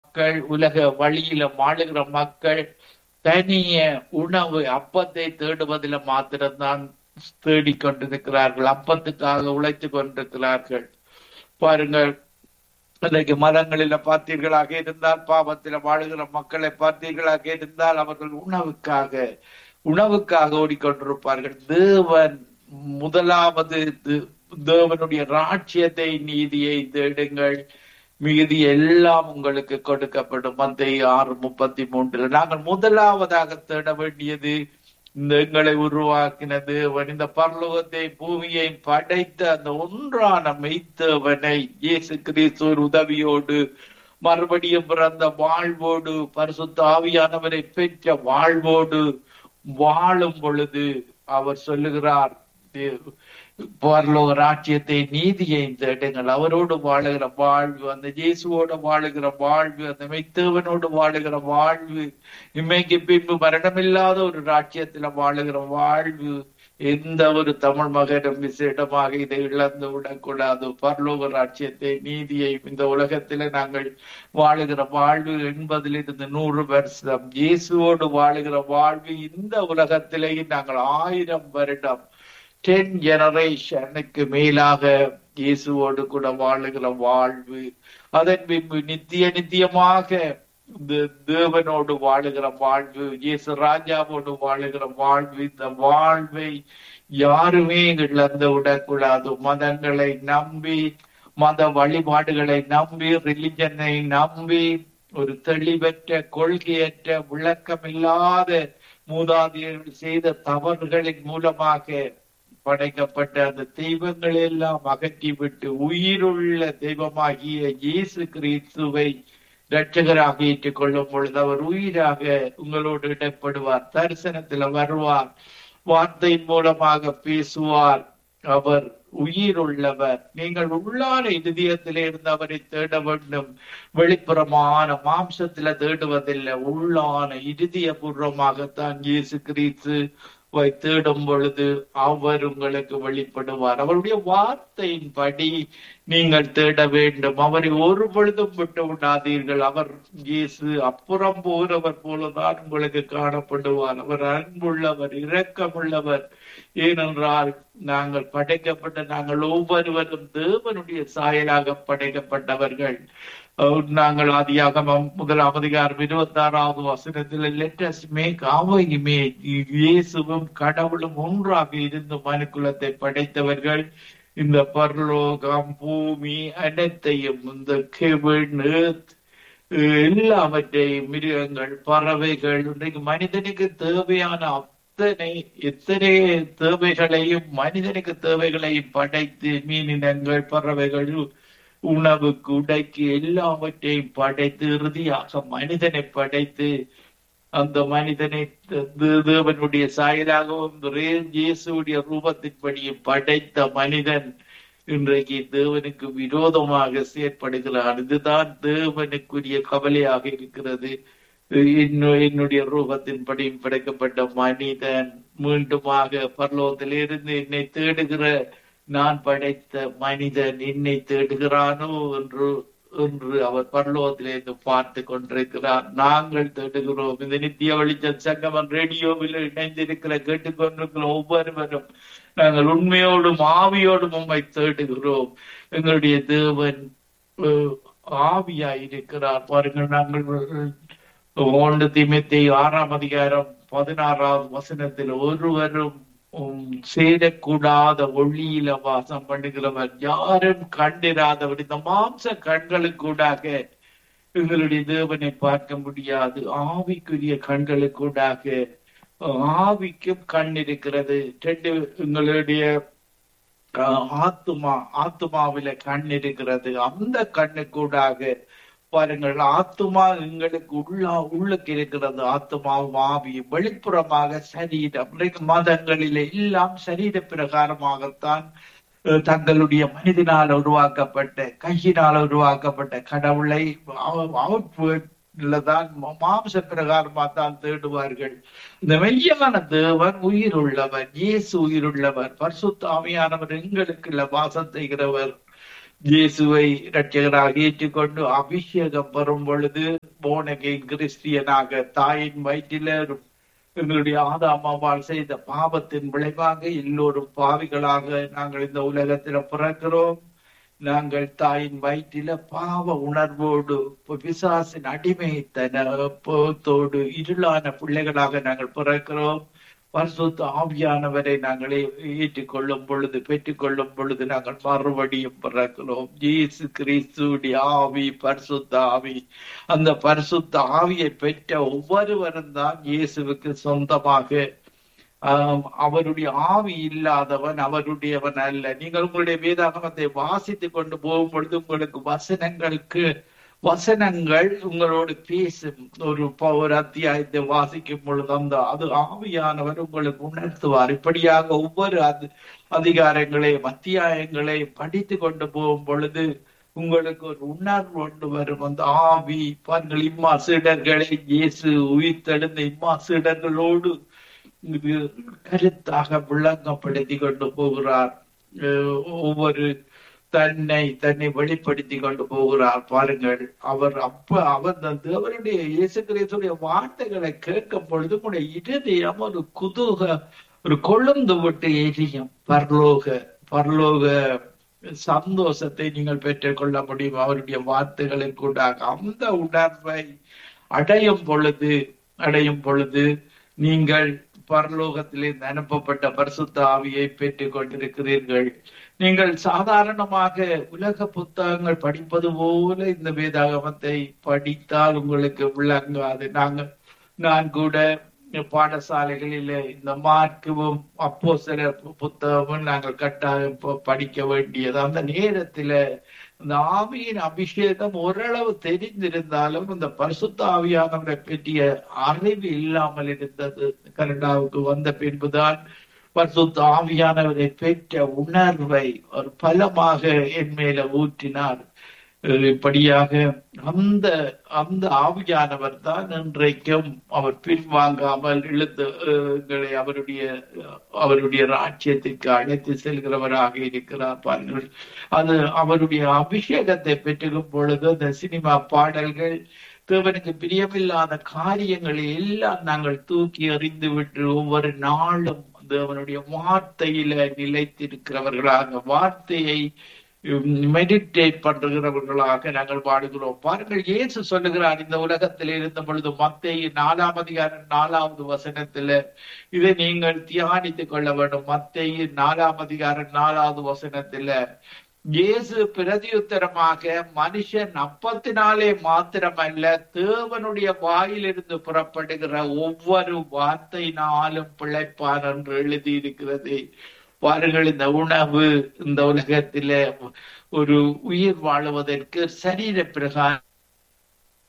மக்கள் உலக வழியில வாழுகிற மக்கள் தனிய உணவு அப்பத்தை தேடுவதில் மாத்திரம்தான் தேடிக் கொண்டிருக்கிறார்கள் அப்பத்துக்காக உழைத்துக் கொண்டிருக்கிறார்கள் பாருங்கள் இன்றைக்கு மதங்களில பார்த்தீர்களாக இருந்தால் பாவத்தில வாழுகிற மக்களை பார்த்தீர்களாக இருந்தால் அவர்கள் உணவுக்காக உணவுக்காக ஓடிக்கொண்டிருப்பார்கள் தேவன் முதலாவது தே- தேவனுடைய ராட்சியத்தை நீதியை தேடுங்கள் மீதி எல்லாம் உங்களுக்கு கொடுக்கப்படும் மத்திய ஆறு முப்பத்தி மூன்றுல நாங்கள் முதலாவதாக தேட வேண்டியது இந்த எங்களை உருவாக்கின தேவன் இந்த பரலோகத்தை பூமியை படைத்த அந்த ஒன்றான மெய்த்தேவனை இயேசு கிறிஸ்துவின் உதவியோடு மறுபடியும் பிறந்த வாழ்வோடு பரிசுத்த ஆவியானவரை பெற்ற வாழ்வோடு வாழும் பொழுது அவர் சொல்லுகிறார் "தே- பரலோக ராஜ்யத்தை நீதியை தேடுங்கள் அவரோடு வாழுகிற வாழ்வு அந்த இயேசுவோடு வாழுகிற வாழ்வு அந்த மெய்த்தேவனோடு வாழுகிற வாழ்வு இமைக்கு பின்பு மரணமில்லாத ஒரு ராஜ்யத்துல வாழுகிற வாழ்வு எந்த ஒரு தமிழ் மகனும் விசேடமாக இதை இழந்து விடக்கூடாது பரலோக ராஜ்யத்தை நீதியை இந்த உலகத்தில நாங்கள் வாழுகிற வாழ்வு எண்பதிலிருந்து நூறு வருஷம் இயேசுவோடு வாழுகிற வாழ்வு இந்த உலகத்திலேயே நாங்கள் ஆயிரம் வருடம் டென் ஜெனரேஷனுக்கு மேலாக இயேசுவோடு கூட வாழுகிற வாழ்வு அதன் பின்பு நித்திய நித்தியமாக இந்த தேவனோடு வாழுகிற வாழ்வு இயேசு ராஜாவோடு வாழுகிற வாழ்வு இந்த வாழ்வை யாருமே இழந்து விடக்கூடாது மதங்களை நம்பி மத வழிபாடுகளை நம்பி ரிலிஜனை நம்பி ஒரு தெளிவற்ற கொள்கையற்ற விளக்கமில்லாத மூதாதையர்கள் செய்த தவறுகளின் மூலமாக படைக்கப்பட்ட அந்த தெய்வங்களை எல்லாம் அகற்றிவிட்டு உயிருள்ள தெய்வமாகிய இயேசு கிறிஸ்துவை இரட்சகராக ஏற்றுக்கொள்ளும் பொழுது அவர் உயிராக உங்களோடு இடப்படுவார் தரிசனத்துல வருவார் வார்த்தையின் மூலமாக பேசுவார் அவர் உயிர் உள்ளவர் நீங்கள் உள்ளான இதயத்திலே இருந்து அவரை தேட வேண்டும் வெளிப்புறமான மாம்சத்துல தேடுவதில்லை உள்ளான இதயபூர்வமாகத்தான் இயேசு கிறிஸ்து வை தேடும் பொழுது அவர் உங்களுக்கு வெளிப்படுவார் அவருடைய வார்த்தையின்படி நீங்கள் தேட வேண்டும் அவரை ஒரு பொழுதும் விட்டு விடாதீர்கள் அவர் இயேசு அப்புறம் போகிறவர் போலதான் உங்களுக்கு காணப்படுவார் அவர் அன்புள்ளவர் இரக்கமுள்ளவர் ஏனென்றால் நாங்கள் படைக்கப்பட்ட நாங்கள் ஒவ்வொருவரும் தேவனுடைய சாயலாக படைக்கப்பட்டவர்கள் அஹ் நாங்கள் ஆதியாகமம் முதலாம் அதிகாரம் இருபத்தி ஆறாவது வசனத்தில் லெட்டஸ் மேக் அவர் இமேஜ் இயேசுவும் கடவுளும் ஒன்றாக இருந்து மனுக்குலத்தை படைத்தவர்கள் இந்த பரலோகம் பூமி அனைத்தையும் இந்த கெவன் earth, எல்லாவற்றையும் மிருகங்கள் பறவைகள் இன்றைக்கு மனிதனுக்கு தேவையான அத்தனை எத்தனை தேவைகளையும் மனிதனுக்கு தேவைகளையும் படைத்து மீனினங்கள் பறவைகள் உணவுக்கு உடைக்கு எல்லாவற்றையும் படைத்து இறுதியாக மனிதனை படைத்து அந்த மனிதனை தே- தேவனுடைய சாயலாகவும் ரே- இயேசுடைய ரூபத்தின்படியும் படைத்த மனிதன் இன்றைக்கு தேவனுக்கு விரோதமாக செயற்படுகிறான் இதுதான் தேவனுக்குரிய கவலையாக இருக்கிறது என்னு- என்னுடைய ரூபத்தின்படி படைக்கப்பட்ட மனிதன் மீண்டுமாக பரலோகத்திலிருந்து என்னை தேடுகிற நான் படைத்த மனிதன் என்னை தேடுகிறானோ என்று என்று அவர் பரலோகத்திலிருந்து பார்த்து கொண்டிருக்கிறார் நாங்கள் தேடுகிறோம் இந்த நித்திய வெளிச்ச சங்கமன் ரேடியோவில் இணைந்திருக்கிற கேட்டுக்கொண்டிருக்கிற ஒவ்வொருவரும் நாங்கள் உண்மையோடும் ஆவியோடும் உம்மை தேடுகிறோம் எங்களுடைய தேவன் அஹ், ஆவியாய் இருக்கிறார் பாருங்கள் நாங்கள் ஒன்று திமுத்தி ஆறாம் அதிகாரம் பதினாறாவது வசனத்தில் ஒருவரும் உம், சேரக்கூடாத ஒளியில வாசம் பண்ணுகிறவர் யாரும் கண்டிராதவர் இந்த மாம்ச கண்களுக்கூடாக எங்களுடைய தேவனை பார்க்க முடியாது ஆவிக்குரிய கண்களுக்கூடாக ஆவிக்கும் கண் இருக்கிறது ரெண்டு எங்களுடைய ஆஹ், ஆத்துமா ஆத்துமாவில கண் இருக்கிறது அந்த கண்ணுக்கூடாக பாருங்கள் ஆத்துமா எங்களுக்கு உள்ளா உள்ளுக்கு இருக்கிறது ஆத்துமாவும் ஆவியும் வெளிப்புறமாக சரீரம் இன்றைக்கு மதங்களிலே எல்லாம் சரீர பிரகாரமாகத்தான் அஹ், தங்களுடைய மனிதனால் உருவாக்கப்பட்ட கையினால் உருவாக்கப்பட்ட கடவுளை தான் மாம்ச பிரகாரமா தான் தேடுவார்கள் இந்த மெய்யான தேவன் உயிர் உள்ளவர் இயேசு உயிர் உள்ளவர் பரிசுத்த ஆவியானவர் எங்களுக்கு வாசம் செய்கிறவர் இயேசுவை இரட்சகராக ஏற்றுக்கொண்டு அபிஷேகம் பெறும் பொழுது போனகை கிறிஸ்டியனாக தாயின் வயிற்றில எங்களுடைய ஆதாமாவால் செய்த பாவத்தின் விளைவாக எல்லோரும் பாவிகளாக நாங்கள் இந்த உலகத்தில் பிறக்கிறோம் நாங்கள் தாயின் வயிற்றில பாவ உணர்வோடு பிசாசின் அடிமைத்தனத்தோடு இருளான பிள்ளைகளாக நாங்கள் பிறக்கிறோம் பரிசுத்த ஆவியானவரை நாங்களே ஏற்றுக்கொள்ளும் பொழுது பெற்றுக்கொள்ளும் பொழுது நாங்கள் மறுபடியும் பிறக்கிறோம் இயேசு கிறிஸ்துடைய ஆவி பரிசுத்த ஆவி அந்த பரிசுத்த ஆவியை பெற்ற ஒவ்வொருவரும் தான் இயேசுவுக்கு சொந்தமாக அவருடைய ஆவி இல்லாதவன் அவருடையவன் அல்ல நீங்கள் உங்களுடைய வேதாகமத்தை வாசித்து கொண்டு போகும் பொழுது உங்களுக்கு வசனங்களுக்கு வசனங்கள் உங்களோடு பேசும் ஒரு ஒரு அத்தியாயத்தை வாசிக்கும் பொழுது அந்த அது ஆவியானவர் உங்களுக்கு உணர்த்துவார் இப்படியாக ஒவ்வொரு அது அதிகாரங்களையும் அத்தியாயங்களையும் படித்து கொண்டு போகும் பொழுது உங்களுக்கு ஒரு உணர்வு கொண்டு வரும் அந்த ஆவி பாருங்கள் இம்மா சீடர்களை இயேசு உயிர்த்தெழுந்த இம்மா சீடர்களோடு கருத்தாக விளங்கப்படுத்தி கொண்டு போகிறார் ஒவ்வொரு தன்னை தன்னை வெளிப்படுத்தி கொண்டு போகிறார் பாருங்கள் அவர் அப்ப அவர் வந்து அவருடைய இயேசு கிறிஸ்துடைய வார்த்தைகளை கேட்கும் பொழுது உடைய இருதயம் ஒரு குதூக ஒரு கொழுந்து விட்டு எரியும் பரலோக பரலோக சந்தோஷத்தை நீங்கள் பெற்றுக்கொள்ள முடியும் அவருடைய வார்த்தைகளின் கூட அந்த உணர்வை அடையும் பொழுது அடையும் பொழுது நீங்கள் பரலோகத்திலிருந்து அனுப்பப்பட்ட பரிசுத்த ஆவியை பெற்றுக் கொண்டிருக்கிறீர்கள் நீங்கள் சாதாரணமாக உலக புத்தகங்கள் படிப்பது போல இந்த வேதாகமத்தை படித்தால் உங்களுக்கு விளங்காது நாங்க நான் கூட பாடசாலைகளில் இந்த மார்க்கவும் அப்போ சில புத்தகமும் நாங்கள் கட்டாயம் படிக்க வேண்டியது அந்த நேரத்துல இந்த ஆவியின் அபிஷேகம் ஓரளவு தெரிந்திருந்தாலும் இந்த பரிசுத்த ஆவியானவரை பற்றிய அறிவு இல்லாமல் இருந்தது கனடாவுக்கு வந்த பின்புதான் பரிசுத்த ஆவியானவரை பெற்ற உணர்வை ஒரு பலமாக என் மேல ஊற்றினார் இப்படியாக அந்த அந்த ஆவியானவர் தான் இன்றைக்கும் அவர் பின்வாங்காமல் இழுத்து எங்களை அவருடைய அவருடைய ராஜ்யத்திற்கு அழைத்து செல்கிறவராக இருக்கிறார் பாருங்கள் அது அவருடைய அபிஷேகத்தை பெற்றுக்கும் பொழுது அந்த சினிமா பாடல்கள் தேவனுக்கு பிரியமில்லாத காரியங்களை எல்லாம் நாங்கள் தூக்கி எறிந்து விட்டு ஒவ்வொரு நாளும் தேவனுடைய வார்த்தையில நிலைத்திருக்கிறவர்களாக வார்த்தையை மெடிடேட் பண்ணுகிறவர்களாக நாங்கள் பாடுகிறோம் பாருங்கள் இயேசு சொல்லுகிறார் இந்த உலகத்தில் இருந்த பொழுது மத்திய நாலாம் அதிகாரம் நாலாவது வசனத்துல இதை நீங்கள் தியானித்துக் கொள்ள வேண்டும் மத்திய நாலாம் அதிகாரம் நாலாவது வசனத்துல இயேசு பிரதியுத்தரமாக மனுஷன் அப்பத்தினாலே மாத்திரமல்ல தேவனுடைய வாயிலிருந்து புறப்படுகிற ஒவ்வொரு வார்த்தையினாலும் பிழைப்பார் என்று எழுதியிருக்கிறது பாருங்கள் இந்த உணவு இந்த உலகத்தில ஒரு உயிர் வாழுவதற்கு சரீர பிரகாரம்